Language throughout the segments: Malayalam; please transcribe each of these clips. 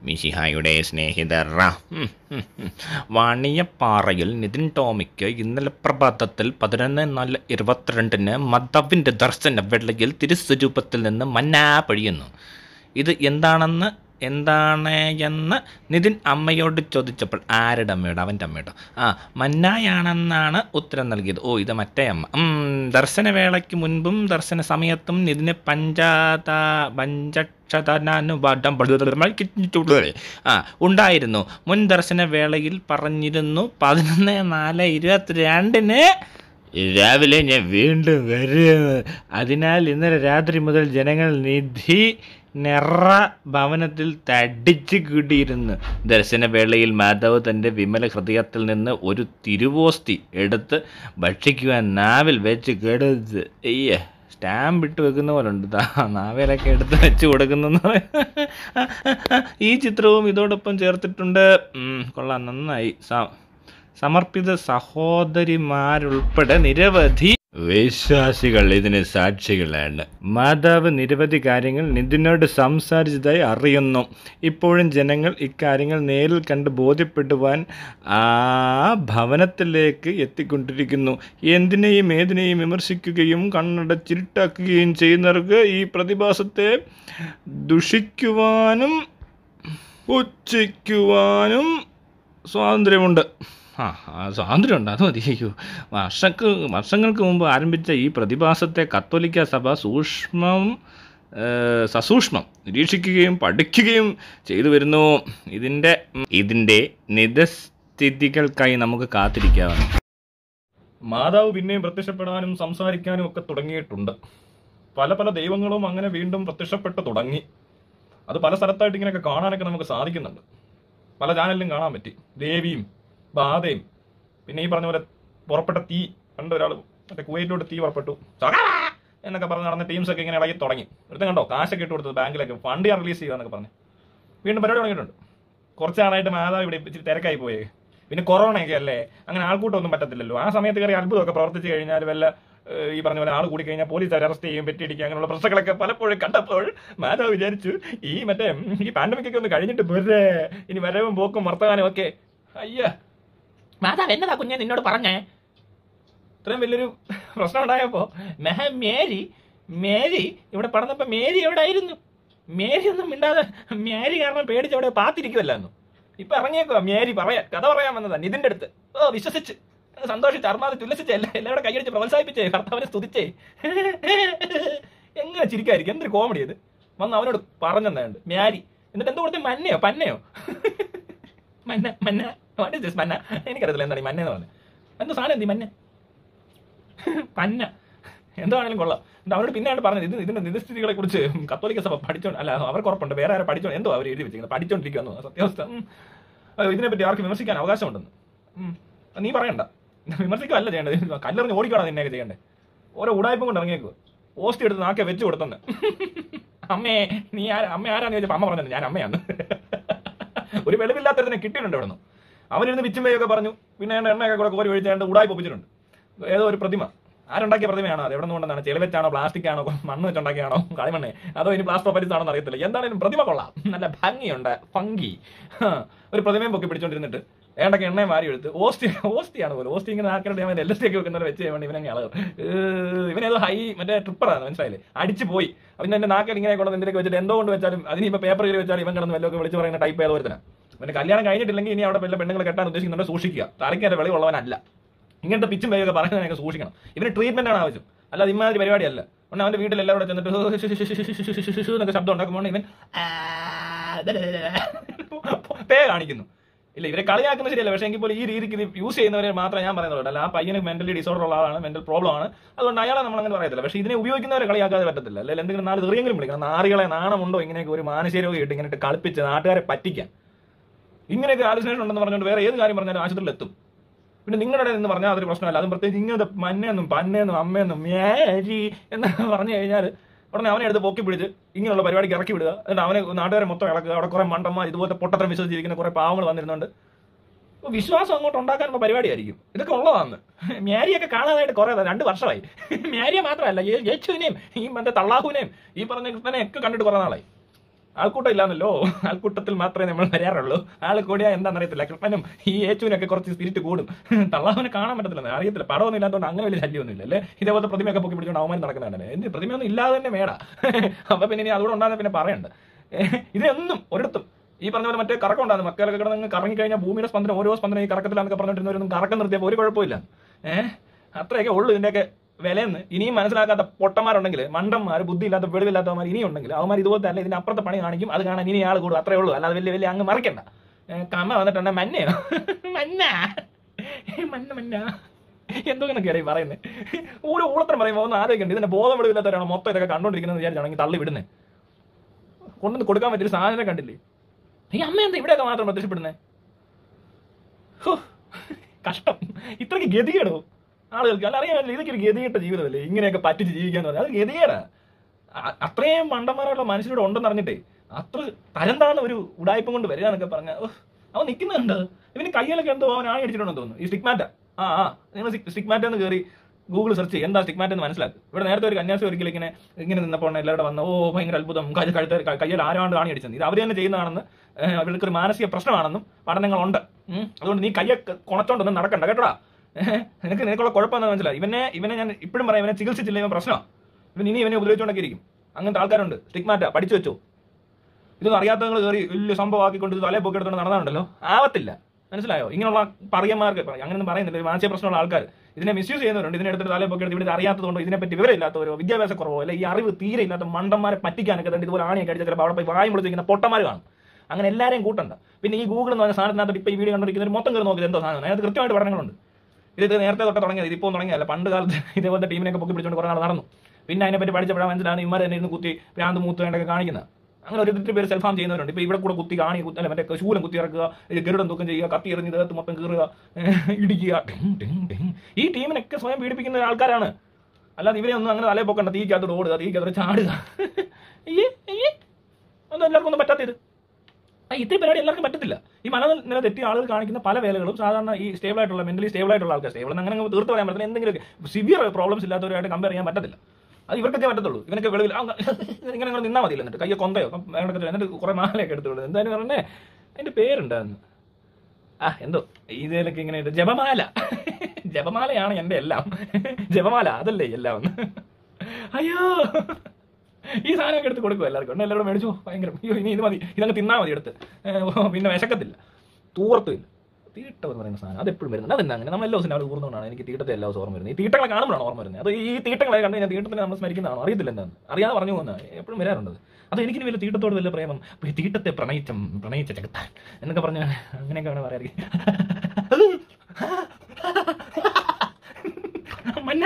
മിശിഹായുടെ സ്നേഹിതർ ഉം, ഉം, ഉം. വാണിയപ്പാറയിൽ നിതിൻ ടോമിക്ക് ഇന്നലെ പ്രഭാതത്തിൽ പതിനൊന്ന് നാല് ഇരുപത്തിരണ്ടിന് മദവിൻ്റെ ദർശന വെള്ളയിൽ തിരുസ്വരൂപത്തിൽ നിന്ന് മന്നാ പൊഴിയുന്നു ഇത് എന്താണെന്ന് എന്താണ് എന്ന് നിതിൻ അമ്മയോട് ചോദിച്ചപ്പോൾ ആരുടെ അമ്മയോട് അവൻ്റെ അമ്മയോട് ആ മന്നായാണെന്നാണ് ഉത്തരം നൽകിയത് ഓ ഇത് മറ്റേ അമ്മ ഉം, ദർശനവേളയ്ക്ക് മുൻപും ദർശന സമയത്തും നിതിന് പഞ്ചാത പഞ്ചക്ഷതനാനുപാഠം ആ ഉണ്ടായിരുന്നു മുൻ ദർശന വേളയിൽ പറഞ്ഞിരുന്നു പതിനൊന്ന് നാല് ഇരുപത്തിരണ്ടിന് രാവിലെ ഞാൻ വീണ്ടും വരും അതിനാൽ ഇന്നലെ രാത്രി മുതൽ ജനങ്ങൾ നിധി നെറ ഭവനത്തിൽ തടിച്ചു കൂടിയിരുന്നു ദർശനവേളയിൽ മാധവ് തൻ്റെ വിമല ഹൃദയത്തിൽ നിന്ന് ഒരു തിരുവോസ്തി എടുത്ത് ഭക്ഷിക്കുവാൻ നാവിൽ വെച്ച് കെടുത്ത് അയ്യേ സ്റ്റാമ്പ് ഇട്ട് വെക്കുന്ന പോലെ ഉണ്ട് ദാ നാവേലൊക്കെ എടുത്ത് വെച്ച് കൊടുക്കുന്നു ഈ ചിത്രവും ഇതോടൊപ്പം ചേർത്തിട്ടുണ്ട് ഉം, കൊള്ളാം നന്നായി സ സമർപ്പിത സഹോദരിമാരുൾപ്പെടെ നിരവധി വിശ്വാസികൾ ഇതിന് സാക്ഷികളാണ് മാതാവ് നിരവധി കാര്യങ്ങൾ നിതിനോട് സംസാരിച്ചതായി അറിയുന്നു ഇപ്പോഴും ജനങ്ങൾ ഇക്കാര്യങ്ങൾ നേരിൽ കണ്ട് ബോധ്യപ്പെടുവാൻ ആ ഭവനത്തിലേക്ക് എത്തിക്കൊണ്ടിരിക്കുന്നു എന്തിനേയും ഏതിനേയും വിമർശിക്കുകയും കണ്ണടച്ചിരുട്ടാക്കുകയും ചെയ്യുന്നവർക്ക് ഈ പ്രതിഭാസത്തെ ദുഷിക്കുവാനും പുച്ഛിക്കുവാനും സ്വാതന്ത്ര്യമുണ്ട് ആ ആ സ്വാതന്ത്ര്യമുണ്ട് അത് മതി അയ്യോ വർഷക്ക് വർഷങ്ങൾക്ക് മുമ്പ് ആരംഭിച്ച ഈ പ്രതിഭാസത്തെ കത്തോലിക്ക സഭ സൂക്ഷ്മം ഏഹ്, സസൂക്ഷ്മം നിരീക്ഷിക്കുകയും പഠിക്കുകയും ചെയ്തു വരുന്നു ഇതിൻ്റെ ഇതിൻ്റെ നിജസ്ഥിതികൾക്കായി നമുക്ക് കാത്തിരിക്കാവുന്നു മാതാവ് പിന്നെയും പ്രത്യക്ഷപ്പെടാനും സംസാരിക്കാനും ഒക്കെ തുടങ്ങിയിട്ടുണ്ട് പല പല ദൈവങ്ങളും അങ്ങനെ വീണ്ടും പ്രത്യക്ഷപ്പെട്ട് തുടങ്ങി അത് പല സ്ഥലത്തായിട്ട് ഇങ്ങനെയൊക്കെ കാണാനൊക്കെ നമുക്ക് സാധിക്കുന്നുണ്ട് പല ചാനലിലും കാണാൻ പറ്റി ദേവിയും ബാധയും പിന്നെ ഈ പറഞ്ഞ പോലെ പുറപ്പെട്ട തീ കണ്ട ഒരാൾ മറ്റേ കുവൈറ്റിലോട്ട് തീ പുറപ്പെട്ടു ചകാ എന്നൊക്കെ പറഞ്ഞ് നടന്ന ടീംസ് ഒക്കെ ഇങ്ങനെ ഇളകി തുടങ്ങി ഒരുത്തൻ കണ്ടോ കാശൊക്കെ ഇട്ട് കൊടുത്തത് ബാങ്കിലൊക്കെ ഫണ്ട് ഞാൻ റിലീസ് ചെയ്യുക എന്നൊക്കെ പറഞ്ഞു വീണ്ടും പരിപാടി തുടങ്ങിയിട്ടുണ്ട് കുറച്ച് നാളായിട്ട് മാതാവ് ഇവിടെ ഇച്ചിരി തിരക്കായി പോയേ പിന്നെ കൊറോണയൊക്കെ അല്ലേ അങ്ങനെ ആൾക്കൂട്ടമൊന്നും പറ്റത്തില്ലല്ലോ ആ സമയത്ത് കയറി അത്ഭുതമൊക്കെ പ്രവർത്തിച്ച് കഴിഞ്ഞാൽ വല്ല ഏഹ്, ഈ പറഞ്ഞ പോലെ ആൾ കൂടി കഴിഞ്ഞാൽ പോലീസ് അറസ്റ്റ് ചെയ്യും പെറ്റിടിക്കുക അങ്ങനെയുള്ള പ്രശ്നങ്ങളൊക്കെ പലപ്പോഴും കണ്ടപ്പോൾ മാതാവ് വിചാരിച്ചു ഈ മറ്റേ ഉം, ഈ പാൻഡമിക് ഒക്കെ ഒന്ന് കഴിഞ്ഞിട്ട് പോരേ ഇനി വരവും പോക്കും വർത്തമാനം ഒക്കെ അയ്യ മാതാവ് എന്നതാ കുഞ്ഞെ നിന്നോട് പറഞ്ഞേ ഇത്രയും വലിയൊരു പ്രശ്നം ഉണ്ടായപ്പോ മെഹ മേരി മേരി ഇവിടെ പറഞ്ഞപ്പോ മേരി എവിടെ ആയിരുന്നു മേരി ഒന്നും മിണ്ടാതെ മേരി കാരണം പേടിച്ച് അവിടെ പാത്തിരിക്കുമല്ലായിരുന്നു ഇപ്പൊ ഇറങ്ങിയേക്കോ മേരി പറയാ കഥ പറയാൻ വന്നതാ നിതിന്റെ അടുത്ത് ഓ വിശ്വസിച്ച് സന്തോഷിച്ച് അർമാതെ തുലസിച്ച് എല്ലാ എല്ലാവരുടെ കൈയടിച്ച് പ്രോത്സാഹിപ്പിച്ചേ കർത്താവിനെ സ്തുതിച്ചേ എങ്ങനെ ചിരിക്കായിരിക്കും എന്തൊരു കോമഡി ഇത് വന്ന് അവനോട് പറഞ്ഞെന്നുണ്ട് മ്യാരി എന്നിട്ട് എന്തോ കൊടുത്തേ മന്നയോ പന്നയോ മന്ന മന്ന വാട്ട് ഇസ് ദിസ് മന്ന എനിക്കറിയത്തില്ല എന്താണ് ഈ മന്ന എന്ന് പറഞ്ഞത് എന്തോ സാധനം എന്തി മന്ന പന്ന എന്താണെങ്കിലും കൊള്ളാം എന്നിട്ട് അവരോട് പിന്നെയാണ് പറഞ്ഞത് ഇത് ഇതിന്റെ നിരസ്ഥിതികളെ കുറിച്ച് കത്തോലിക്ക സഭ പഠിച്ചോണ്ട് അല്ല അവർക്ക് ഉറപ്പുണ്ട് വേറെ ആരും പഠിച്ചോ എന്തോ അവർ എഴുതി വെച്ചിരിക്കുന്നത് പഠിച്ചോണ്ടിരിക്കുന്നു സത്യാവസ്ഥ ഉം. അത് ഇതിനെപ്പറ്റി ആർക്ക് വിമർശിക്കാൻ അവകാശമുണ്ടെന്ന് ഉം. അത് നീ പറയണ്ട വിമർശിക്കുകയല്ല ചെയ്യേണ്ടത് കല്ലെറിഞ്ഞ് ഓടിക്കോടാ നിന്നെയൊക്കെ ചെയ്യണ്ടേ ഓരോ ഉടായ്പം കൊണ്ട് ഇറങ്ങിയേക്കുക പോസ്റ്റ് എടുത്ത് നാക്കെ വെച്ച് കൊടുത്തെന്ന് അമ്മേ നീ ആരാ അമ്മ ആരാന്ന് ചോദിച്ചപ്പോ അമ്മ പറഞ്ഞത് ഞാൻ അമ്മയാണ് ഒരു വെളിവില്ലാത്തതിനെ കിട്ടിയിട്ടുണ്ട് ഇവിടുന്ന് അവനിരുന്ന് വിച്ചുമ്പയൊക്കെ പറഞ്ഞു പിന്നെ അതിന്റെ എണ്ണയൊക്കെ കൂടെ കോരി ഒഴിച്ചാണ്ട് ഉടായി പൊപ്പിച്ചിട്ടുണ്ട് ഏതോ ഒരു പ്രതിമ ആരുണ്ടാക്കിയ പ്രതിമയാണോ അത് എവിടെ നിന്ന് കൊണ്ടെന്നാണ് ചെലവെച്ചാണോ പ്ലാസ്റ്റിക് ആണോ മണ്ണ് വെച്ചുണ്ടാക്കിയാണോ കളിമണ്ണേ അതോ ഇനി പ്ലാസ്റ്റർ പരിസാണെന്ന് അറിയത്തില്ല എന്താണെങ്കിലും പ്രതിമ കൊള്ളാം നല്ല ഭംഗിയുണ്ട് ഭംഗി ഹാ. ഒരു പ്രതിമയും പൊക്കി പിടിച്ചോണ്ടിരുന്നിട്ട് ഏണ്ടൊക്കെ എണ്ണയും മാറി എടുത്ത് ഓസ്റ്റി ഓസ്റ്റിയാണ് പോലും ഓസ്റ്റി ഇങ്ങനെ ആക്കരുടെ എൽ എസ് ടി ഒക്കെ വെക്കുന്നവരെ വെച്ച് വേണ്ടി ഇവനെ അളവ് ഇവനേതോ ഹൈ മറ്റേ ട്രിപ്പറാണ് മനസ്സിലായില്ലേ അടിച്ച് പോയി അവൻ എന്റെ നാക്കിൽ ഇങ്ങനെ കൊണ്ട് എന്തിനൊക്കെ വെച്ചിട്ട് എന്തോ കൊണ്ട് വെച്ചാലും അതിന് ഇപ്പൊ പേപ്പർ കയറി വെച്ചാൽ ഇവൻ കിടന്ന് വല്ലതൊക്കെ വിളിച്ച് പറയുന്ന ടൈപ്പ് ചെയ്ത ഒരുത്തന അവന്റെ കല്യാണം കഴിഞ്ഞിട്ടില്ലെങ്കിൽ ഇനി അവിടെ വല്ല പെണ്ണുങ്ങൾ കെട്ടാൻ ഉദ്ദേശിക്കുന്നുണ്ട് സൂക്ഷിക്കുക തലയ്ക്ക് വെളി ഉള്ളവനല്ല ഇങ്ങനത്തെ പിച്ചും പേയൊക്കെ പറയുന്നതിനൊക്കെ സൂക്ഷിക്കണം ഇവന് ട്രീറ്റ്മെന്റ് ആണ് ആവശ്യം അല്ലാതെ ഇമാതിരി പരിപാടിയല്ല ഉടനെ അവന്റെ വീട്ടിൽ എല്ലാവരും ചെന്നിട്ട് എന്നൊക്കെ ശബ്ദം ഉണ്ടാക്കുമ്പോൾ ഇവൻ ആ, പേ കാണിക്കുന്നു ഇല്ല ഇവരെ കളിയാക്കുന്നത് ശരിയല്ല പക്ഷേ എങ്കിൽ പോലും ഈ രീതിക്ക് ഇത് യൂസ് ചെയ്യുന്നവരെ മാത്രമേ ഞാൻ പറയുന്നുള്ളൂ അല്ല ആ പയ്യന് മെന്റലി ഡിസോർഡർ ഉള്ള ആളാണ് മെന്റൽ പ്രോബ്ലം ആണ് അതുകൊണ്ട് അയാളെ നമ്മൾ അങ്ങനെ പറയത്തില്ല പക്ഷേ ഇതിനെ ഉപയോഗിക്കുന്നവരെ കളിയാക്കാതെ പറ്റത്തില്ല അല്ലെങ്കിൽ എന്തെങ്കിലും നാല് തെറിയെങ്കിലും വിളിക്കണം നാറികളെ നാണമുണ്ടോ ഇങ്ങനെയൊക്കെ ഒരു മാനസികരോഗം ഇട്ട് ഇങ്ങനെ ഇട്ട് കളിപ്പിച്ച് നാട്ടുകാരെ പറ്റിക്കാൻ ഇങ്ങനെയൊക്കെ ആലോചന ഉണ്ടെന്ന് പറഞ്ഞുകൊണ്ട് വേറെ ഏത് കാര്യം പറഞ്ഞാലും ആശുപത്രിയിൽ എത്തും പിന്നെ നിങ്ങളുടെ എന്ന് പറഞ്ഞാൽ അതൊരു പ്രശ്നമല്ല അതും പ്രത്യേകിച്ച് ഇങ്ങനത്തെ മന്നെന്നും പന്നെന്നും അമ്മയെന്നും മേരി എന്ന് പറഞ്ഞു കഴിഞ്ഞാൽ ഉടനെ അവനെ എടുത്ത് പൊക്കി പിടിച്ച് ഇങ്ങനെയുള്ള പരിപാടിക്ക് ഇറക്കി വിടുക എന്നിട്ട് അവനെ നാട്ടുകാരെ മൊത്തം ഇളക്കുക അവിടെ കുറെ മണ്ടന്മാർ ഇതുപോലത്തെ പൊട്ടത്തരം വിശ്വസിച്ചിരിക്കുന്ന കുറെ പാവങ്ങൾ വന്നിരുന്നുണ്ട് അപ്പൊ വിശ്വാസം അങ്ങോട്ട് ഉണ്ടാക്കാനുള്ള പരിപാടിയായിരിക്കും ഇതൊക്കെ ഉള്ളതാണ് മ്യാരിയൊക്കെ കാണാനായിട്ട് കുറെ രണ്ട് വർഷമായി മ്യാരിയെ മാത്രമല്ല യേ- യേശുവിനെയും ഈ മറ്റേ തള്ളാഹുവിനെയും ഈ പറഞ്ഞ കൃഷ്ണനെയും ഒക്കെ കണ്ടിട്ട് കുറെ നാളായി ആൾക്കൂട്ടം ഇല്ലാന്നല്ലോ ആൾക്കൂട്ടത്തിൽ മാത്രമേ നമ്മൾ വരാറുള്ളൂ ആൾ കൂടിയാ എന്താണെന്നറിയത്തില്ല കൃഷ്ണനും ഈ ഏച്ചുവിനൊക്കെ കുറച്ച് സ്പിരിറ്റ് കൂടും തള്ളാവിനെ കാണാൻ പറ്റത്തില്ല അറിയത്തില്ല പടമൊന്നും ഇല്ലാത്തതുകൊണ്ട് അങ്ങനെ വലിയ ശല്യമൊന്നും ഇല്ല അല്ലേ ഇതേപോലത്തെ പ്രതിമയൊക്കെ പൊക്കി പിടിച്ചുകൊണ്ട് അവമാനം നടക്കുന്നതല്ലേ എന്ത് പ്രതിമയൊന്നും ഇല്ലാതെ തന്നെ മേടാ അപ്പൊ പിന്നെ ഇനി അതുകൂടെ ഉണ്ടാകുന്ന പിന്നെ പറയണ്ട ഇതിനൊന്നും ഒരിടത്തും ഈ പറഞ്ഞ പോലെ മറ്റേ കറക്കം ഉണ്ടാകുന്നു മക്കളൊക്കെ കിടന്ന് കറങ്ങി കഴിഞ്ഞാൽ ഭൂമിയുടെ സ്പന്ദനം ഓരോ സ്പന്ദനം ഈ കറക്കത്തിലാന്നൊക്കെ പറഞ്ഞിട്ടുന്നവരൊന്നും കറക്കം നിർത്തിയപ്പോൾ ഒരു കുഴപ്പമില്ല ഏഹ് അത്രയൊക്കെ ഉള്ളൂ ഇതിന്റെയൊക്കെ വിലയെന്ന് ഇനിയും മനസ്സിലാക്കാത്ത പൊട്ടന്മാരുണ്ടെങ്കിൽ മണ്ടന്മാർ ബുദ്ധിയില്ലാത്ത വെളിവില്ലാത്തവന്മാർ ഇനിയും ഉണ്ടെങ്കിൽ അവന്മാർ ഇതുപോലത്തെ അല്ല ഇതിന്റെ അപ്പുറത്തെ പണി കാണിക്കും അത് കാണാൻ ഇനി ആൾ കൂടും അത്രേ ഉള്ളൂ അല്ലാതെ വലിയ വലിയ അങ്ങ് മറിക്കണ്ട ഏഹ് കമ്മ വന്നിട്ടുണ്ട് മന്നയോ മന്ന മന്ന മന്ന എന്തോ കണക്കിയാണ് ഈ പറയുന്നത് ഓരോ ഊളത്തരം പറയുമ്പോൾ ഒന്ന് ആലോചിക്കണ്ട ഇതിന്റെ ബോധം വെളിവില്ലാത്തവരാണ് മൊത്തം ഇതൊക്കെ കണ്ടോണ്ടിരിക്കുന്നത് വിചാരിച്ചാണെങ്കിൽ തള്ളി വിടുന്നത് കൊണ്ടുവന്ന് കൊടുക്കാൻ പറ്റിയൊരു സാധനം കണ്ടില്ലേ ഈ അമ്മ എന്താ ഇവിടെയൊക്കെ മാത്രം പ്രത്യക്ഷപ്പെടുന്നത് ഹോ, കഷ്ടം ഇത്രയ്ക്ക് ഗതികേടോ ആളുകൾക്ക് അല്ല അറിയാമല്ലോ ഇതൊക്കെ ഒരു ഗതികെട്ട ജീവിതമല്ലേ ഇങ്ങനെയൊക്കെ പറ്റിച്ച് ജീവിക്കാന്ന് പറഞ്ഞാൽ അത് ഗതികേടാ അ- അത്രയും മണ്ടന്മാരായിട്ടുള്ള മനുഷ്യരോട് ഉണ്ടെന്ന് അറിഞ്ഞിട്ടേ അത്ര തരം താഴ്ന്ന ഒരു ഉടായ്പം കൊണ്ട് വരിക എന്നൊക്കെ പറഞ്ഞ അവൻ നിൽക്കുന്നുണ്ട് ഇവന് കയ്യിലൊക്കെ എന്തോ അവൻ ആണി അടിച്ചിട്ടുണ്ടെന്ന് തോന്നുന്നു ഈ സ്റ്റിക്മാറ്റ ആ ആ നിങ്ങൾ സ്റ്റിക്മാറ്റ എന്ന് കയറി ഗൂഗിൾ സെർച്ച് ചെയ്യും എന്താ സ്റ്റിക്മാറ്റ എന്ന് മനസ്സിലാക്കും ഇവിടെ നേരത്തെ ഒരു കന്യാസി ഒരിക്കലും ഇങ്ങനെ ഇങ്ങനെ നിന്നപ്പോൾ എല്ലാവരുടെ വന്ന ഓ ഭയങ്കര അത്ഭുതം കഴുത്ത് കഴുത്ത് കയ്യിൽ ആരാണ്ട് ആണി അടിച്ചത് ഇത് അവർ തന്നെ ചെയ്യുന്നതാണെന്ന് ഏഹ്, അവർക്ക് ഒരു മാനസിക പ്രശ്നമാണെന്നും പഠനങ്ങളുണ്ട് ഉം. അതുകൊണ്ട് നീ കയ്യെ കുണച്ചോണ്ടൊന്നും നടക്കണ്ട കേട്ടോടാ ഏഹ്, നിനക്ക് നിനക്കുള്ള കുഴപ്പമെന്ന് മനസ്സിലായി ഇവനെ ഇവനെ ഞാൻ ഇപ്പോഴും പറയാം ഇവനെ ചികിത്സിച്ചില്ല ഇവൻ പ്രശ്നമാണ് ഇവൻ ഇനി ഇവനെ ഉപദ്രവിച്ചുകൊണ്ടൊക്കെ ഇരിക്കും അങ്ങനത്തെ ആൾക്കാരുണ്ട് സ്റ്റിക്മാറ്റ പഠിച്ചു വെച്ചോ ഇതൊന്നും അറിയാത്തവങ്ങൾ കയറി വലിയ സംഭവമാക്കിക്കൊണ്ട് ഇത് തലയെ പൊക്കെടുത്തോണ്ട് നടന്നാണല്ലോ ആവത്തില്ല മനസ്സിലായോ ഇങ്ങനെയുള്ള പറയന്മാർക്ക് പറ- അങ്ങനെയൊന്നും പറയുന്നില്ല ഒരു മാനസിക പ്രശ്നമുള്ള ആൾക്കാർ ഇതിനെ മിസ്യൂസ് ചെയ്യുന്നവരുണ്ട് ഇതിനെ എടുത്തിട്ട് തലയെ പൊക്കെടുത്ത് ഇവിടെ അറിയാത്തതുകൊണ്ടോ ഇതിനെപ്പറ്റി വിവരമില്ലാത്തവരോ വിദ്യാഭ്യാസ കുറവോ അല്ലെ ഈ അറിവ് തീരെ ഇല്ലാത്ത മണ്ടന്മാരെ പറ്റിക്കാനൊക്കെ തന്നെ ഇതുപോലെ ആണിയൊക്കെ അടിച്ച ചിലപ്പോൾ അവിടെ പോയി വായും വിളിച്ചിരിക്കുന്ന പൊട്ടന്മാർ കാണും അങ്ങനെ എല്ലാവരെയും കൂട്ടണ്ട പിന്നെ ഈ ഗൂഗിൾ എന്ന് പറഞ്ഞ സാധനത്തിനകത്ത് ഇപ്പോൾ ഈ വീഡിയോ കണ്ടിരിക്കുന്നവർ മൊത്തം കയറി നോക്കിയത് എന്തോ സാധനം അതിനകത്ത് കൃത്യമായിട്ട് പഠനങ്ങളുണ്ട് ഇത് ഇത് നേരത്തെ തൊട്ട് തുടങ്ങിയത് ഇതിപ്പോൾ തുടങ്ങിയല്ല പണ്ട് കാലത്ത് ഇതേപോലത്തെ ടീമിനൊക്കെ പൊക്കി പിടിച്ചുകൊണ്ട് കുറേ നാൾ നടന്നു പിന്നെ അതിനെപ്പറ്റി പഠിച്ചപ്പോഴാണ് മനസ്സിലാണ് ഇമാർ തന്നെ ഇരുന്ന് കുത്തി ഭ്രാന്ത് മൂത്ത് വേണ്ടൊക്കെ കാണിക്കുന്നത് അങ്ങനെ ഒരു പേര് സെൽഫ് ഹാം ചെയ്യുന്നവരുണ്ട് ഇപ്പൊ ഇവിടെ കൂടെ കുത്തി കാണി കുത്തി അല്ല മറ്റേ ശൂലം കുത്തി ഇറക്കുക ഇത് ഗരുഡം തൂക്കം ചെയ്യുക കത്തി എറിഞ്ഞ് ദേഹത്ത് മൊത്തം കീറുക ഏഹ് ഇടിക്കുക ടിങ് ടിങ് ടിങ്. ഈ ടീമിനൊക്കെ സ്വയം പീഡിപ്പിക്കുന്ന ആൾക്കാരാണ് അല്ലാതെ ഇവരെ ഒന്നും അങ്ങനെ തലേ പൊക്കണ്ട തീക്കകത്തോട് ഓടുക തീക്കകത്തോട് ചാടുക അയ്യേ അയ്യേ ഒന്നും എല്ലാവർക്കും ഒന്നും പറ്റാത്തത് ആ ഇത്രയും പരിപാടി എല്ലാവർക്കും പറ്റത്തില്ല ഈ മനനില തെറ്റിയ ആളുകൾ കാണിക്കുന്ന പല വേലകളും സാധാരണ ഈ സ്റ്റേബിൾ ആയിട്ടുള്ള മെന്റലി സ്റ്റേബിൾ ആയിട്ടുള്ള ആൾക്കാർ സ്റ്റേബിൾ അങ്ങനെ അങ്ങ് തീർത്ത് പറയാൻ പറ്റില്ല എന്തെങ്കിലും സിവിയർ പ്രോബ്ലംസ് ഇല്ലാത്തവരായിട്ട് കമ്പയർ ചെയ്യാൻ പറ്റത്തില്ല അത് ഇവർക്കൊക്കെ പറ്റത്തുള്ളൂ ഇവനൊക്കെ വെളിവിൽ ആ, ഇങ്ങനെ അങ്ങനെ നിന്നാൽ മതിയല്ലോ എന്നിട്ട് കയ്യെ കൊന്തയോ വേണ്ടൊക്കെ എന്നിട്ട് കുറെ മാലയൊക്കെ എടുത്തോളൂ എന്തായാലും പറഞ്ഞേ അതിന്റെ പേരുണ്ടായിരുന്നു ആ എന്തോ ഇതിലൊക്കെ ഇങ്ങനെ ഇട്ട് ജപമാല ജപമാലയാണ് എന്റെ എല്ലാം ജപമാല അതല്ലേ എല്ലാം എന്ന് അയ്യോ ഈ സാധനമൊക്കെ എടുത്ത് കൊടുക്കും എല്ലാവർക്കും ഉണ്ട് എല്ലാവരും മേടിച്ചു ഭയങ്കര അയ്യോ ഇനി ഇത് മതി ഇതങ്ങ് തിന്നാ മതി എടുത്ത് ഏ, ഓ, പിന്നെ വിശക്കത്തില്ല തൂർത്തില്ല തീട്ടം എന്ന് പറയുന്ന സാധനം അത് എപ്പോഴും വരുന്നത് അതെന്താ അങ്ങനെ നമ്മൾ എല്ലാ ദിവസം അവിടെ ഊർന്നുകൊണ്ടാണ് എനിക്ക് തീട്ടത്തെ എല്ലാ ദിവസവും ഓർമ്മ വരുന്നത് ഈ തീട്ടങ്ങളെ കാണുമ്പോഴാണ് ഓർമ്മ വരുന്നത് അത് ഈ തീട്ടങ്ങളെ കണ്ടു കഴിഞ്ഞാൽ തീട്ടത്തിനെ നമ്മൾ സ്മരിക്കുന്നതാണോ അറിയത്തില്ല എന്താണ് അറിയാതെ പറഞ്ഞു പോകുന്നത് എപ്പോഴും വരാറുണ്ട് അത് എനിക്ക് വലിയ തീട്ടത്തോട് വലിയ പ്രേമം ഈ തീട്ടത്തെ പ്രണയിച്ചം പ്രണയിച്ച ചെകുത്താൻ എന്നൊക്കെ പറഞ്ഞ അങ്ങനെയൊക്കെയാണ് പറയാറ് മന്ന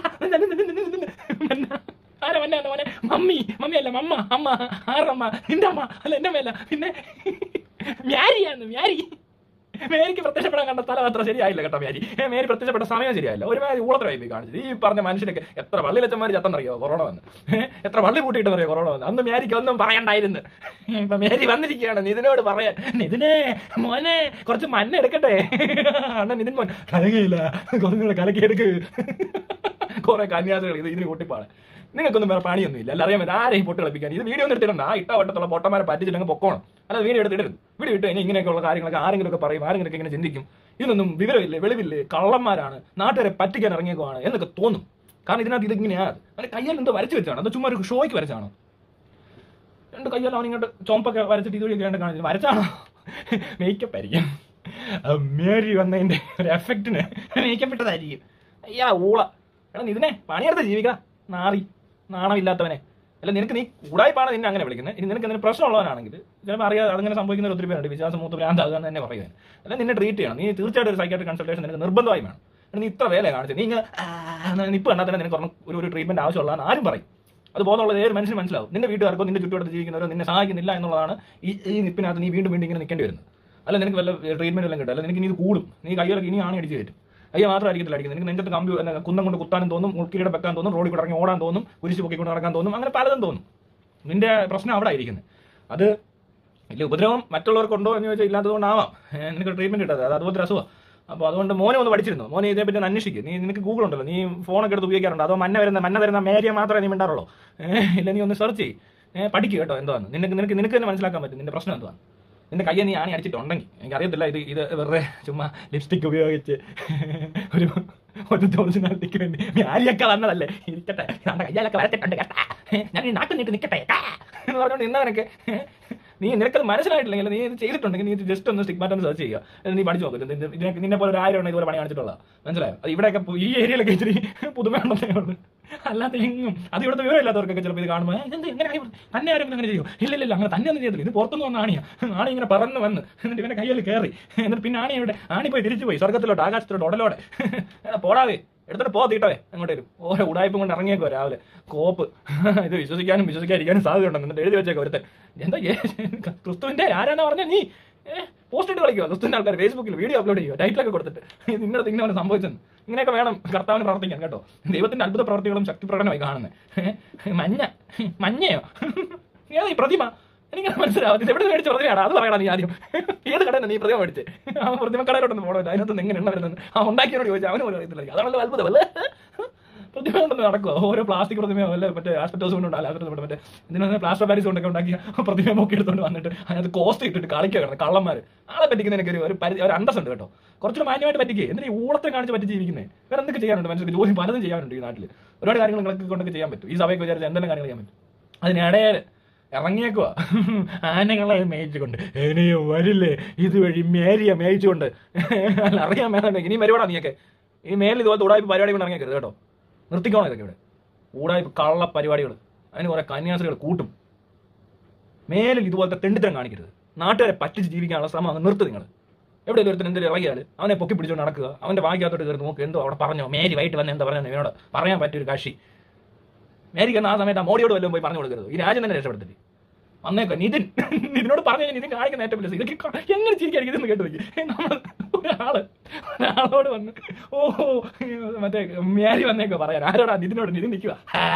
മന്ന ആരാ മന്ന മോനെ മമ്മി മമ്മി അല്ല മമ്മ അമ്മ ആറമ്മ നിന്റെ അമ്മ അല്ല എന്റെ അമ്മയല്ല പിന്നെ മ്യാരിയാന്ന് മ്യാരി മേരിക്ക് പ്രത്യക്ഷപ്പെടാൻ കണ്ട സ്ഥലം അത്ര ശരിയായില്ല കേട്ടോ മേരി ഏ, മേരി പ്രത്യക്ഷപ്പെട്ട സമയം ശരിയായില്ല ഒരു മാതിരി ഊളത്തരമായി പോയി കാണിച്ചത് ഈ പറഞ്ഞ മനുഷ്യരൊക്കെ എത്ര വള്ളിലച്ചന്മാർ ചത്തെന്നറിയോ കൊറോണ വന്ന് ഏ, എത്ര വള്ളി കൂട്ടിയിട്ടെന്നറിയോ കൊറോണ വന്ന് അന്ന് മേരിക്ക് ഒന്നും പറയണ്ടായിരുന്നു ഇപ്പൊ മേരി വന്നിരിക്കുകയാണ് നിതിനോട് പറയാൻ നിതിനെ മോനെ കുറച്ച് മഞ്ഞ എടുക്കട്ടെ അണ്ണൻ നിതിൻ മോൻ കലകയില്ല കുറച്ചും കൂടെ കലക്കി എടുക്ക് കുറെ കന്യാസികൾ ഇത് ഇതിന് കൂട്ടിപ്പാണ് നിങ്ങൾക്കൊന്നും വേറെ പണിയൊന്നും ഇല്ല അല്ല അറിയാൻ പറ്റും ആരെയും പൊട്ട് കളിപ്പിക്കാൻ ഇത് വീഡിയോ ഒന്നും എടുത്തിട്ടുണ്ട് ആ ഇട്ട വട്ടത്തുള്ള പൊട്ടന്മാരെ പറ്റിച്ചില്ലെങ്കിൽ പൊക്കോണം അല്ലാതെ വീഡിയോ എടുത്തിടരുത് വീഡിയോ ഇട്ട് ഇനി ഇങ്ങനെയൊക്കെയുള്ള കാര്യങ്ങളൊക്കെ ആരെങ്കിലും ഒക്കെ പറയും ആരെങ്കിലും ഒക്കെ ഇങ്ങനെ ചിന്തിക്കും ഇതൊന്നും വിവരമില്ലേ വെളിവില്ലേ കള്ളന്മാരാണ് നാട്ടുകാരെ പറ്റിക്കാൻ ഇറങ്ങിയേക്കുവാണ് എന്നൊക്കെ തോന്നും കാരണം ഇതിനകത്ത് ഇതിങ്ങനെയാണ് അതിന്റെ കയ്യിൽ എന്തോ വരച്ചു വെച്ചാണ് അത് ചുമ്മാ ഒരു ഷോയ്ക്ക് വരച്ചാണോ രണ്ട് കയ്യെല്ലാം അവൻ ഇങ്ങോട്ട് ചോമ്പൊക്കെ വരച്ചിട്ട് ഇതുവഴിയൊക്കെ രണ്ട് കാണിച്ചു വരച്ചാണോ മേക്കപ്പ് ആയിരിക്കും ആ മേരി വന്നതിന്റെ ഒരു എഫക്റ്റിന് മേക്കപ്പ് ഇട്ടതായിരിക്കും അയ്യാ ഊള എടാ ഇതിനെ പണിയെടുത്ത് ജീവിക്ക നാറി നാണമില്ലാത്തവനെ അല്ല നിനക്ക് നീ കൂടായ്പാണ് നിന്നെ അങ്ങനെ വിളിക്കുന്നത് ഇനി നിനക്ക് എന്തെങ്കിലും പ്രശ്നമുള്ളവനാണെങ്കിൽ ചിലപ്പോൾ അറിയാതെ അങ്ങനെ സംഭവിക്കുന്ന ഒത്തിരി പേരുണ്ട് വിശ്വാസം മൂത്ത് ഭ്രാന്താകുക എന്ന് തന്നെ പറയുന്നത് അല്ല നിന്നെ ട്രീറ്റ് ചെയ്യണം നീ തീർച്ചയായിട്ടും ഒരു സൈക്കാട്രിക് കൺസൾട്ടേഷൻ നിനക്ക് നിർബന്ധമായി വേണം എടാ, നീ ഇത്ര വേല കാണിച്ചു നീ ഇങ്ങനെ ആ, എന്ന് നിപ്പ് കണ്ടാൽ തന്നെ നിനക്ക് ഒരെണ്ണം ഒരു ഒരു ട്രീറ്റ്മെന്റ് ആവശ്യമുള്ളതാണ് ആരും പറയും അത് ബോധമുള്ളത് ഏത് മനുഷ്യന് മനസ്സിലാവും നിന്റെ വീട്ടുകാർക്കോ നിന്റെ ചുറ്റുവട്ടത്ത് ജീവിക്കുന്നവരോ നിന്നെ സഹായിക്കുന്നില്ല എന്നുള്ളതാണ് ഈ ഈ നിപ്പിനകത്ത് നീ വീണ്ടും വീണ്ടും ഇങ്ങനെ നിൽക്കേണ്ടി വരുന്നത് അല്ല നിനക്ക് വല്ല ട്രീറ്റ്മെന്റ് എല്ലാം കിട്ടും അല്ല നിനക്ക് ഇനി ഇത് കൂടും നീ കയ്യിലൊക്കെ ഇനി ആണ് അടിച്ച് കയറ്റും അയ്യ മാത്രമായിരിക്കത്തില്ല അടിക്കുന്നത് നിനക്ക് നെഞ്ചത്ത് കമ്പി അല്ല, കുന്നം കൊണ്ട് കുത്താനും തോന്നും മുൾക്കിരീടെ വെക്കാൻ തോന്നും റോഡിൽ കൂടെ ഇറങ്ങി ഓടാൻ തോന്നും കുരിശ് പൊക്കിക്കൊണ്ട് നടക്കാൻ തോന്നും അങ്ങനെ പലതും തോന്നും നിന്റെ പ്രശ്നം അവിടെ ആയിരിക്കുന്നത് അത് വലിയ ഉപദ്രവം മറ്റുള്ളവർക്കുണ്ടോ എന്ന് ചോദിച്ചാൽ ഇല്ലാത്തതുകൊണ്ടാവാം ഏഹ് നിനക്ക് ട്രീറ്റ്മെന്റ് കിട്ടാതെ അത് അതുപോലത്തെ അസുഖം അപ്പോൾ അതുകൊണ്ട് മോനെ ഒന്ന് പഠിച്ചിരുന്നു മോനെ ഇതേപ്പറ്റി ഒന്ന് അന്വേഷിക്കും നീ നിനക്ക് ഗൂഗിൾ ഉണ്ടല്ലോ നീ ഫോണൊക്കെ എടുത്ത് ഉപയോഗിക്കാറുണ്ട് അതോ മന്ന വരുന്ന മന്ന വരുന്ന മേരിയ മാത്രമേ നീ മിണ്ടാറുള്ളൂ ഏഹ് ഇല്ല നീ ഒന്ന് സെർച്ച് ചെയ്യും ഏഹ് പഠിക്കുക കേട്ടോ എന്താണ് നിനക്ക് നിനക്ക് നിനക്ക് തന്നെ മനസ്സിലാക്കാൻ പറ്റും നിന്റെ പ്രശ്നം എന്താണ് നിന്റെ കയ്യെ നീ ആണി അടിച്ചിട്ടുണ്ടെങ്കിൽ എനിക്കറിയത്തില്ല ഇത് ഇത് വെറുതെ ചുമ്മാ ലിപ്സ്റ്റിക് ഉപയോഗിച്ച് ഒരു ഒരു ഒറിജിനാലിറ്റിക്ക് വേണ്ടി ഞാരിയൊക്കെ വന്നതല്ലേ ഇരിക്കട്ടെ നമ്മുടെ കയ്യാലൊക്കെ വരച്ചിട്ടുണ്ട് കേട്ടാ ഞാൻ ഈ നാട്ടിൽ നീട്ട് നിൽക്കട്ടെ കാ എന്ന് പറഞ്ഞുകൊണ്ട് ഇന്നവനൊക്കെ നീ നിനക്കത് മനസ്സിലായിട്ടില്ലെങ്കിൽ നീ ഇത് ചെയ്തിട്ടുണ്ടെങ്കിൽ നീ ജസ്റ്റ് ഒന്ന് സ്റ്റിഗ്മാറ്റ് ഒന്ന് സെർച്ച് ചെയ്യുക എന്നിട്ട് നീ പഠിച്ചു നോക്കും ഇത് ഇതിനെ നിന്നെ പോലെ ഒരു ആയിരം എണ്ണം ഇതുപോലെ പണി കാണിച്ചിട്ടുള്ള മനസ്സിലായോ അത് ഇവിടെയൊക്കെ പു- ഈ ഏരിയയിലൊക്കെ ഇച്ചിരി പുതുമയുണ്ടെന്നേ ഉള്ളൂ അല്ലാതെ എങ്ങും അത് ഇവിടുത്തെ വിവരമില്ലാത്തവർക്കൊക്കെ ചിലപ്പോൾ ഇത് കാണുമ്പോൾ "ഏ, ഇതെന്ത് എങ്ങനെ ആയി? തന്നെ ആരെങ്കിലും അങ്ങനെ ചെയ്യും ഇല്ല ഇല്ല ഇല്ല അങ്ങനെ തന്നെ ഒന്നും ചെയ്തില്ല ഇത് പുറത്തുനിന്ന് വന്ന ആണിയാ ആണി ഇങ്ങനെ പറന്ന് വന്ന് എന്നിട്ട് ഇവന്റെ കയ്യിൽ കയറി എന്നിട്ട് പിന്നെ ആണി ഇവിടെ ആണി പോയി തിരിച്ചു പോയി സ്വർഗത്തിലോട്ട് ആകാശത്തിലോട്ട് ഉടലോടെ എടാ, പോടാവേ എടുത്തിട്ട് പോ തീട്ടവേ അങ്ങോട്ട് വരും ഓരോ ഉടായ്പം കൊണ്ട് ഇറങ്ങിയേക്കോ രാവിലെ കോപ്പ് ഇത് വിശ്വസിക്കാനും വിശ്വസിക്കാതിരിക്കാനും സാധ്യതയുണ്ടെന്ന് എന്നിട്ട് എഴുതി വെച്ചേക്കോ ഒരുത്തൻ എന്താ ഏ, ക്രിസ്തുവിന്റെ ആരാന്നാ പറഞ്ഞ നീ പോസ്റ്റ് ഇട്ട് കളിക്കുക ക്രിസ്തുവിന്റെ ആൾക്കാർ ഫേസ്ബുക്കിൽ വീഡിയോ അപ്ലോഡ് ചെയ്യുക ടൈറ്റിലൊക്കെ കൊടുത്തിട്ട് ഇത് ഇന്നത്തെ ഇങ്ങനെ സംഭവിച്ചെന്ന് ഇങ്ങനെയൊക്കെ വേണം കർത്താവിന് പ്രവർത്തിക്കാൻ കേട്ടോ ദൈവത്തിന്റെ അത്ഭുത പ്രവർത്തികളും ശക്തി പ്രകടനമായി കാണുന്നത് മഞ്ഞ മഞ്ഞയോ ഏതാ ഈ പ്രതിമ എനിക്ക് മനസ്സിലാവും ഇത് എവിടെ മേടിച്ച പ്രതിമയാണ് അത് പറയണം നീ ആദ്യം ഏത് കടയിൽ നീ പ്രതിമ മേടിച്ച് ആ പ്രതിമ കടയിലോട്ടൊന്ന് പോകണോ അതിനകത്ത് എങ്ങനെ എണ്ണ വരുന്നത് ആ ഉണ്ടാക്കിയവരോട് ചോദിച്ചാൽ അവന് പോലും അറിയത്തില്ല അതാണല്ലോ അത്ഭുതമല്ലേ പ്രതിമ കൊണ്ടൊന്നും നടക്കുമോ ഓരോ പ്ലാസ്റ്റിക് പ്രതിമയോ അല്ല മറ്റേ ആസ്പെറ്റോസ് കൊണ്ട് ആസ്പെറ്റോസ് മറ്റേ ഇതിനകത്ത് പ്ലാസ്റ്റർ പാരീസ് കൊണ്ടൊക്കെ ഉണ്ടാക്കിയ പ്രതിമ നോക്കി എടുത്തുകൊണ്ട് വന്നിട്ട് അതിനകത്ത് കോസ്റ്റ് ഇട്ടിട്ട് കളിക്കുക കിടന്ന് കള്ളന്മാർ ആളെ പറ്റിക്കുന്നതിനൊക്കെ ഒരു ഒരു പരി ഒരു അന്തസ് ഉണ്ട് കേട്ടോ കുറച്ചുകൂടെ മാന്യമായിട്ട് പറ്റിക്കേ എന്നിട്ട് ഈ ഊളത്തെ കാണിച്ച് പറ്റി ജീവിക്കുന്നത് വേറെ എന്തൊക്കെ ചെയ്യാനുണ്ട് മനുഷ്യർക്ക് ജോലി പലതും ചെയ്യാനുണ്ട് ഈ നാട്ടിൽ ഒരുപാട് കാര്യങ്ങൾ നിങ്ങൾക്ക് കൊണ്ടൊക്കെ ചെയ്യാൻ പറ്റും ഈ സഭയൊക്കെ വിചാരിച്ച് എന്തെല്ലാം കാര്യങ്ങൾ ചെയ്യാൻ പറ്റും അതിനിടയിൽ ഇറങ്ങിയേക്കുവാ ആനകളെ മേയിച്ചുകൊണ്ട് ഇനിയും വരില്ലേ ഇതുവഴി മേരിയ മേയിച്ചുകൊണ്ട് അല്ല അറിയാൻ മേലെ ഇനിയും വരുവാടാ നീയൊക്കെ ഈ മേലിൽ ഇതുപോലത്തെ ഉടായ്പ പരിപാടി കൊണ്ട് ഇറങ്ങിയേക്കരുത് കേട്ടോ നിർത്തിക്കോണം ഇതൊക്കെ ഇവിടെ ഉടായ്പ കള്ള പരിപാടികൾ അതിന് കുറെ കന്യാസ്ത്രീകൾ കൂട്ടും മേലിൽ ഇതുപോലത്തെ തെണ്ടിത്തരം കാണിക്കരുത് നാട്ടുകാരെ പറ്റിച്ച് ജീവിക്കാനുള്ള ശ്രമം അങ്ങ് നിർത്ത് നിങ്ങൾ എവിടെയെങ്കിലും ഒരുത്തൻ എന്തെങ്കിലും ഇറങ്ങിയാൽ അവനെ പൊക്കി പിടിച്ചുകൊണ്ട് നടക്കുക അവന്റെ ഭാഗ്യത്തോട്ട് കയറി നോക്ക് എന്തോ അവിടെ പറഞ്ഞോ മേരി വൈകിട്ട് വന്ന് എന്താ പറഞ്ഞു ഇവനോട് പറയാൻ പറ്റിയൊരു കാശി മേരിക്ക് എന്ന ആ സമയത്ത് ആ മോഡിയോട് വല്ലതും പോയി പറഞ്ഞു കൊടുക്കരുത് ഈ രാജ്യം തന്നെ രക്ഷപ്പെടുത്തില്ല വന്നേക്കോ നിതിൻ നിതിനോട് പറഞ്ഞു കഴിഞ്ഞാൽ നിതിൻ കാണിക്കുന്ന ഏറ്റവും വലിയ ഇതൊക്കെ ക- എങ്ങനെ ചിരിക്കായിരിക്കും ഇതെന്ന് കേട്ട് നോക്കി നമ്മൾ ഒരാള് ഒരാളോട് വന്ന് ഓ മറ്റേ മേരി വന്നേക്കോ പറയാൻ ആരോടാ നിതിനോട് നിതിൻ നിൽക്കുക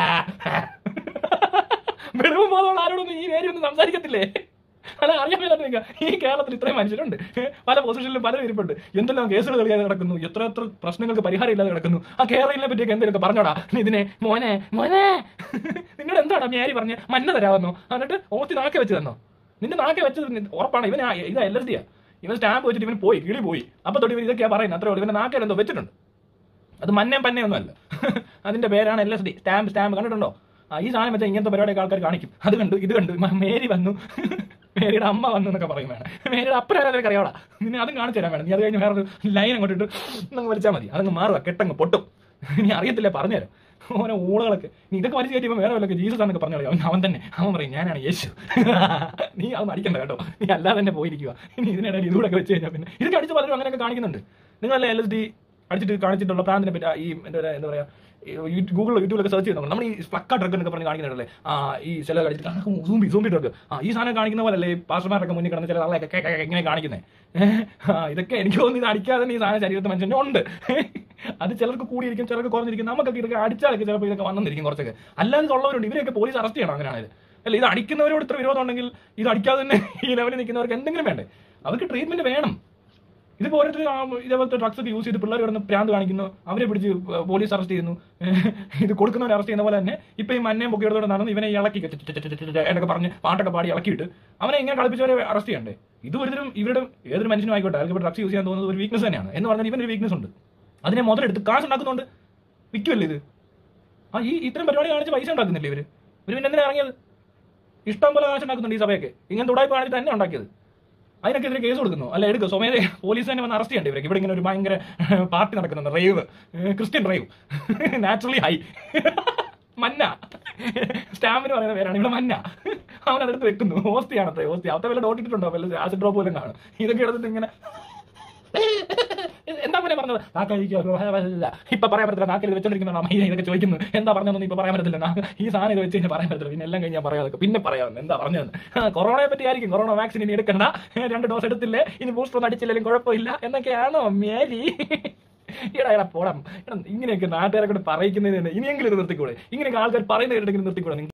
വെറും ബോധമുള്ള ആരോടൊന്നും ഈ മേരി ഒന്നും സംസാരിക്കത്തില്ലേ അല്ല അറിയാൻ മേലാത്ത നിൽക്കുക ഈ കേരളത്തിൽ ഇത്രയും മനുഷ്യരുണ്ട് പല പൊസിഷനിലും പലരും ഇരിപ്പുണ്ട് എന്തെല്ലാം കേസുകൾ കളിയാതെ കിടക്കുന്നു എത്ര എത്ര പ്രശ്നങ്ങൾക്ക് പരിഹാരം ഇല്ലാതെ കിടക്കുന്നു ആ കേരളത്തിനെ പറ്റിയൊക്കെ എന്തെങ്കിലുമൊക്കെ പറഞ്ഞോടാ ഇതിനെ മോനെ മോനെ നിന്നോട് എന്താടാ മേരി പറഞ്ഞ് മഞ്ഞ തരാമെന്നോ എന്നിട്ട് ഓത്തി നാക്കെ വെച്ച് തന്നോ നിന്റെ നാക്കെ വെച്ചത് നി- ഉറപ്പാണ് ഇവൻ ഇത് എൽ എസ് ഡിയാ ഇവൻ സ്റ്റാമ്പ് വെച്ചിട്ട് ഇവൻ പോയി കിളി പോയി അപ്പൊ തൊട്ട് ഇവൻ ഇതൊക്കെയാ പറയുന്നത് അത്രേ ഉള്ളൂ ഇവന്റെ നാക്കേൽ എന്തോ വെച്ചിട്ടുണ്ട് അത് മന്നയും പന്നയൊന്നും അല്ല അതിന്റെ പേരാണ് L S D stamp stamp കണ്ടിട്ടുണ്ടോ ആ ഈ സാധനം വെച്ചാൽ ഇങ്ങനത്തെ പരിപാടിയൊക്കെ ആൾക്കാർ കാണിക്കും അത് കണ്ടു ഇത് കണ്ടു മ- മേരി വന്നു മേരിയുടെ അമ്മ വന്നു എന്നൊക്കെ പറയും വേണം മേരിയുടെ അപ്പനാണ് നിനക്ക് അറിയാവടാ നിന്നെ അതും കാണിച്ചു തരാൻ വേണം നീ അത് കഴിഞ്ഞ് വേറൊരു ലൈൻ അങ്ങോട്ട് ഇട്ട് അങ്ങ് വലിച്ചാൽ മതി അതങ്ങ് മാറുക കെട്ടങ്ങ് പൊട്ടും നീ അറിയത്തില്ല പറഞ്ഞുതരാം ഓരോ ഊളകളൊക്കെ നീ ഇതൊക്കെ വലിച്ചു കയറ്റിയപ്പോൾ വേറെ വല്ലതൊക്കെ ജീസസ് എന്നൊക്കെ പറഞ്ഞു അവൻ അവൻ തന്നെ അവൻ പറയും ഞാനാണ് യേശു നീ അത് അടിക്കണ്ട കേട്ടോ നീ അല്ലാതെ തന്നെ പോയിരിക്കുക ഇനി ഇതിനിടയിൽ ഇതുകൂടെ വെച്ച് കഴിഞ്ഞാൽ പിന്നെ ഇതൊക്കെ അടിച്ച് പലരും അങ്ങനെയൊക്കെ കാണിക്കുന്നുണ്ട് നിങ്ങളല്ലേ എൽ എസ് ഡി അടിച്ചിട്ട് കാണിച്ചിട്ടുള്ള പ്രാന്തിനെ പറ്റി ആ ഈ എന്താ പറയുക എന്താ പറയുക ഗൂഗിളിൽ യൂട്യൂബിലൊക്കെ സെർച്ച് ചെയ്ത് നോക്കണം നമ്മൾ ഈ ഫ്ലക്ക ഡ്രഗ് എന്നൊക്കെ പറഞ്ഞ് കാണിക്കുന്നുണ്ടല്ലേ ആ ഈ ചില കഴിച്ചിട്ട് സൂമ്പി സൂമ്പി ഡ്രഗ് ആ ഈ സാധനം കാണിക്കുന്ന പോലെ അല്ലേ ഈ പാസ്റ്റർമാരൊക്കെ മുന്നിൽ കിടന്ന് ചില ആളെയൊക്കെ കേ- കേ- കേ- ഇങ്ങനെ കാണിക്കുന്നത് ആ ഇതൊക്കെ എനിക്ക് തോന്നുന്നു ഇത് അടിക്കാതെ തന്നെ ഈ സാധനം ശരീരത്തിൽ മനുഷ്യൻ്റെ ഉണ്ട് അത് ചിലർക്ക് കൂടിയിരിക്കും ചിലർക്ക് കുറഞ്ഞിരിക്കും നമുക്കൊക്കെ ഇതൊക്കെ അടിച്ചാലൊക്കെ ചിലപ്പോൾ ഇതൊക്കെ വന്നിരിക്കും കുറച്ചൊക്കെ അല്ലാതെ ഉള്ളവരുണ്ട് ഇവരെയൊക്കെ പോലീസ് അറസ്റ്റ് ചെയ്യണം അങ്ങനെയാണെങ്കിൽ അല്ല ഇത് അടിക്കുന്നവരോട് ഇത്ര വിരോധം ഉണ്ടെങ്കിൽ ഇത് അടിക്കാതെ തന്നെ ഈ ലെവലിൽ നിൽക്കുന്നവർക്ക് എന്തെങ്കിലും വേണ്ടേ അവർക്ക് ട്രീറ്റ്മെന്റ് വേണം ഇതിപ്പോ ഓരോരുത്തർ ആ ഇതേപോലത്തെ ഡ്രഗ്സ് ഒക്കെ യൂസ് ചെയ്ത് പിള്ളേർ കിടന്ന് പ്രാന്ത് കാണിക്കുന്നു അവരെ പിടിച്ച് പോലീസ് അറസ്റ്റ് ചെയ്യുന്നു ഇത് കൊടുക്കുന്നവരെ അറസ്റ്റ് ചെയ്യുന്ന പോലെ തന്നെ ഇപ്പൊ ഈ മന്നയും പൊക്കിയെടുത്തോടെ നടന്ന് ഇവനെ ഇളക്കി എന്നൊക്കെ പറഞ്ഞ് പാട്ടൊക്കെ പാടി ഇളക്കിയിട്ട് അവനെ ഇങ്ങനെ കളിപ്പിച്ചവരെ അറസ്റ്റ് ചെയ്യണ്ടേ ഇത് ഒരുതരം ഇവരുടെ ഏതൊരു മനുഷ്യനും ആയിക്കോട്ടെ അയാൾക്ക് ഡ്രഗ്സ് യൂസ് ചെയ്യാൻ തോന്നുന്നത് ഒരു വീക്ക്നസ് തന്നെയാണ് എന്ന് പറഞ്ഞാൽ ഇവനൊരു വീക്ക്നസ് ഉണ്ട് അതിനെ മുതലെടുത്ത് കാശ് ഉണ്ടാക്കുന്നുണ്ട് വിൽക്കുമല്ലേ ഇത് ആ ഈ ഇത്തരം പരിപാടി കാണിച്ച് പൈസ ഉണ്ടാക്കുന്നില്ലേ ഇവര് ഇവര് പിന്നെ എന്തിനാ ഇറങ്ങിയത് ഇഷ്ടം പോലെ കാശ് ഉണ്ടാക്കുന്നുണ്ട് ഈ സഭയൊക്കെ ഇങ്ങനെ ഉടായ്പ കാണിച്ച് തന്നെ ഉണ്ടാക്കിയത് അതിനൊക്കെ എതിരെ കേസ് കൊടുക്കുന്നു അല്ല എടുക്കുക സ്വമേധ പോലീസ് തന്നെ വന്ന് അറസ്റ്റ് ചെയ്യണ്ടേ ഇവരൊക്കെ ഇവിടെ ഇങ്ങനെ ഒരു ഭയങ്കര പാർട്ടി നടക്കുന്നുണ്ട് rave Christian rave naturally high മന്ന സ്റ്റാമ്പിന് പറയുന്ന പേരാണ് ഇവിടെ മന്ന അവൻ അതെടുത്ത് വെക്കുന്നു ഓസ്തിയാണത്രേ ഓസ്തി അവത്തെ വല്ല ഡോട്ടിട്ടുണ്ടോ വല്ല ആസിഡ് ഡ്രോപ്പ് പോലും കാണും ഇതൊക്കെ എടുത്തിട്ട് ഇങ്ങനെ എന്താ പിന്നെ പറഞ്ഞത് നാക്കഴിക്കുക ഇപ്പൊ പറയാൻ പറ്റില്ല നാക്കിൽ ഇത് വെച്ചോണ്ടിരിക്കുന്ന അമ്മ ഇതൊക്കെ ചോദിക്കുന്നു എന്താ പറഞ്ഞതെന്ന് ഇപ്പൊ പറയാൻ പറ്റില്ല നാ- ഈ സാധനം ഇത് വെച്ച് കഴിഞ്ഞാൽ പറയാൻ പറ്റില്ല പിന്നെ എല്ലാം കഴിഞ്ഞാൽ പറയാതെ പിന്നെ പറയാമെന്ന് എന്താ പറഞ്ഞതെന്ന് ആ, കൊറോണയെ പറ്റി ആയിരിക്കും കൊറോണ വാക്സിൻ ഇനി എടുക്കണ്ട രണ്ട് ഡോസ് എടുത്തില്ലേ ഇനി ബൂസ്റ്റർ ഒന്നും അടിച്ചില്ലെങ്കിലും കുഴപ്പമില്ല എന്നൊക്കെയാണോ മേരി എടാ എടാ പോടാം എടാ ഇങ്ങനെയൊക്കെ നാട്ടുകാരെ കൊണ്ട് പറയിക്കുന്നതിന് ഇനിയെങ്കിലും ഇത് നിർത്തിക്കൂടെ ഇങ്ങനെയൊക്കെ ആൾക്കാർ പറയുന്നത് കേട്ടിട്ട് നിർത്തിക്കൂടെ